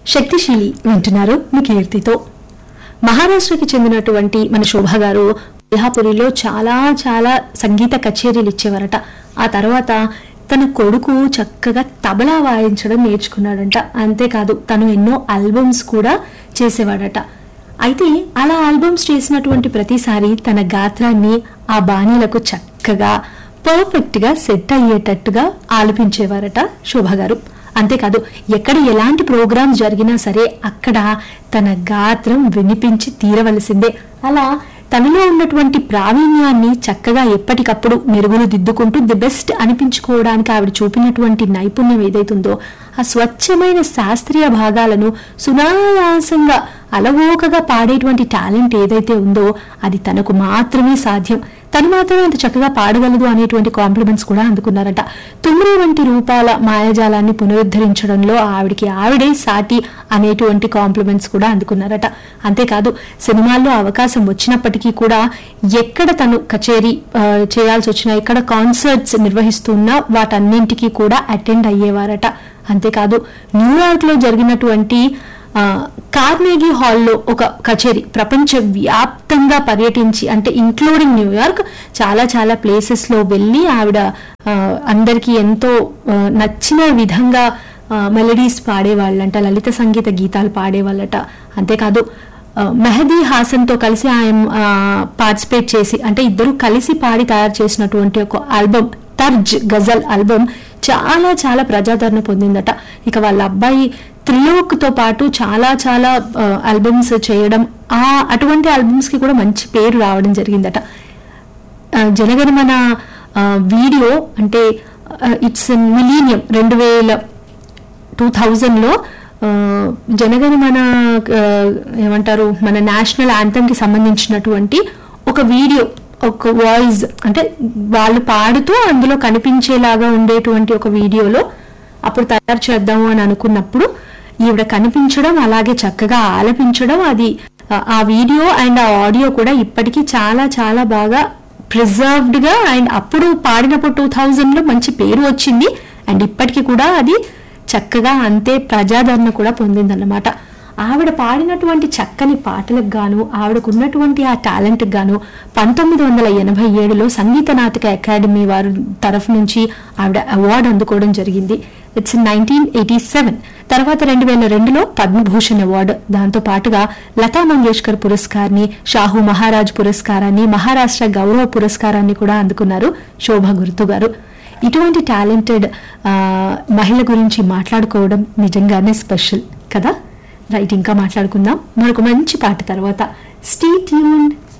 శక్తిశీలి వింటున్నారు మీ కీర్తితో మహారాష్ట్రకి చెందినటువంటి మన శోభ గారు కొల్హాపురిలో చాలా చాలా సంగీత కచేరీలు ఇచ్చేవారట ఆ తర్వాత తన కొడుకు చక్కగా తబలా వాయించడం నేర్చుకున్నాడంట అంతేకాదు తను ఎన్నో ఆల్బమ్స్ కూడా చేసేవాడట అయితే అలా ఆల్బమ్స్ చేసినటువంటి ప్రతిసారి తన గాత్రాన్ని ఆ బాణీలకు చక్కగా పర్ఫెక్ట్ గా సెట్ అయ్యేటట్టుగా ఆలపించేవారట శోభ గారు అంతేకాదు ఎక్కడ ఎలాంటి ప్రోగ్రామ్స్ జరిగినా సరే అక్కడ తన గాత్రం వినిపించి తీరవలసిందే అలా తనలో ఉన్నటువంటి ప్రావీణ్యాన్ని చక్కగా ఎప్పటికప్పుడు మెరుగులు దిద్దుకుంటూ ది బెస్ట్ అనిపించుకోవడానికి ఆవిడ చూపినటువంటి నైపుణ్యం ఏదైతుందో ఆ స్వచ్ఛమైన శాస్త్రీయ భాగాలను సునాయాసంగా అలవోకగా పాడేటువంటి టాలెంట్ ఏదైతే ఉందో అది తనకు మాత్రమే సాధ్యం తను మాత్రమే అంత చక్కగా పాడగలదు అనేటువంటి కాంప్లిమెంట్స్ కూడా అందుకున్నారట తుమ్మిరి వంటి రూపాల మాయాజాలాన్ని పునరుద్ధరించడంలో ఆవిడికి ఆవిడే సాటి అనేటువంటి కాంప్లిమెంట్స్ కూడా అందుకున్నారట అంతేకాదు సినిమాల్లో అవకాశం వచ్చినప్పటికీ కూడా ఎక్కడ తను కచేరీ ఆ, చేయాల్సి వచ్చినా ఎక్కడ కాన్సర్ట్స్ నిర్వహిస్తున్నా వాటన్నింటికీ కూడా అటెండ్ అయ్యేవారట అంతేకాదు న్యూయార్క్ లో జరిగినటువంటి ఆ, కార్నేగీ హాల్లో ఒక కచేరీ ప్రపంచ వ్యాప్తంగా పర్యటించి అంటే ఇంక్లూడింగ్ న్యూయార్క్ చాలా చాలా ప్లేసెస్ లో వెళ్ళి ఆవిడ ఆ, అందరికీ ఎంతో ఆ, నచ్చిన విధంగా మెలడీస్ పాడేవాళ్ళంట లలిత సంగీత గీతాలు పాడేవాళ్ళట అంతేకాదు ఆ, మెహదీ హాసన్ తో కలిసి ఆయన పార్టిసిపేట్ చేసి అంటే ఇద్దరు కలిసి పాడి తయారు చేసినటువంటి ఒక ఆల్బమ్ తర్జ్ గజల్ ఆల్బమ్ చాలా చాలా ప్రజాదరణ పొందిందట ఇక వాళ్ళ అబ్బాయి త్రిలోక్ తో పాటు చాలా చాలా ఆల్బమ్స్ చేయడం ఆ అటువంటి ఆల్బమ్స్ కి కూడా మంచి పేరు రావడం జరిగిందట ఆ, జనగణమన ఆ, వీడియో అంటే ఇట్స్ మిలీనియం రెండు వేల టూ థౌజండ్లో జనగణమన ఆ, ఏమంటారు మన నేషనల్ కి సంబంధించినటువంటి ఒక వీడియో ఒక వాయిస్ అంటే వాళ్ళు పాడుతూ అందులో కనిపించేలాగా ఉండేటువంటి ఒక వీడియోలో అప్పుడు తయారు చేద్దాము అని అనుకున్నప్పుడు ఈవిడ కనిపించడం అలాగే చక్కగా ఆలపించడం అది ఆ- ఆ వీడియో అండ్ ఆ ఆడియో కూడా ఇప్పటికీ చాలా చాలా బాగా ప్రిజర్వ్డ్ గా అండ్ అప్పుడు పాడినప్పుడు టూ థౌజండ్ లో మంచి పేరు వచ్చింది అండ్ ఇప్పటికీ కూడా అది చక్కగా అంతే ప్రజాదరణ కూడా పొందిందన్నమాట ఆవిడ పాడినటువంటి చక్కని పాటలకు గాను ఆవిడకున్నటువంటి ఆ టాలెంట్ గాను పంతొమ్మిది వందల ఎనభై ఏడులో సంగీత నాటక అకాడమీ వారి తరఫు నుంచి ఆవిడ అవార్డు అందుకోవడం జరిగింది ఇట్స్ నైన్టీన్ ఎయిటీ సెవెన్ తర్వాత రెండు వేల రెండులో పద్మభూషణ్ అవార్డు దాంతో పాటుగా లతా మంగేష్కర్ పురస్కారాన్ని షాహు మహారాజ్ పురస్కారాన్ని మహారాష్ట్ర గౌరవ పురస్కారాన్ని కూడా అందుకున్నారు శోభా గుర్తు గారు ఇటువంటి టాలెంటెడ్ మహిళ గురించి మాట్లాడుకోవడం నిజంగానే స్పెషల్ కదా రైట్ ఇంకా మాట్లాడుకుందాం మరొక మంచి పాట తర్వాత స్టీ ట్యూన్